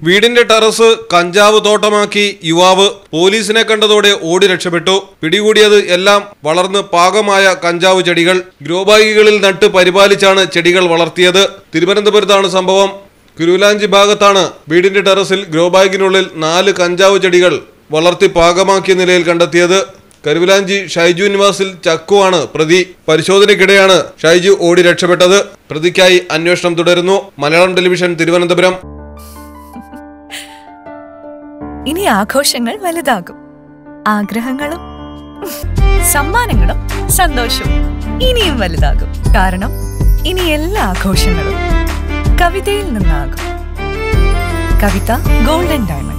വീടിന്റെ ടെറസ് കഞ്ചാവ് തോട്ടമാക്കി യുവാവ് പോലീസിനെ കണ്ടതോടെ ഓടി രക്ഷപ്പെട്ടു പിടികൂടിയത് എല്ലാം വളർന്ന് പാകമായ കഞ്ചാവ് ചെടികൾ ഗ്രോബാഗുകളിൽ നട്ട് പരിപാലിച്ചാണ് ചെടികൾ വളർത്തിയത് തിരുവനന്തപുരത്താണ് സംഭവം കുരുലാഞ്ചി ഭാഗത്താണ് വീടിന്റെ ടെറസിൽ ഗ്രോബാഗിനുള്ളിൽ നാല് കഞ്ചാവ് ചെടികൾ വളർത്തി പാകമാക്കിയ നിലയിൽ കണ്ടെത്തിയത് കരുവിലാഞ്ചി ഷൈജു നിവാസിൽ ചക്കുവാണ് പ്രതി പരിശോധനയ്ക്കിടെയാണ് ഷൈജു ഓടി രക്ഷപ്പെട്ടത് പ്രതിക്കായി അന്വേഷണം തുടരുന്നു മലയാളം ടെലിവിഷൻ തിരുവനന്തപുരം ഇനി ആഘോഷങ്ങൾ വലുതാകും ആഗ്രഹങ്ങളും സമ്മാനങ്ങളും സന്തോഷവും ഇനിയും വലുതാകും കാരണം ഇനി എല്ലാ ആഘോഷങ്ങളും കവിതയിൽ നിന്നാകും കവിത ഗോൾഡൻ ഡയമണ്ട്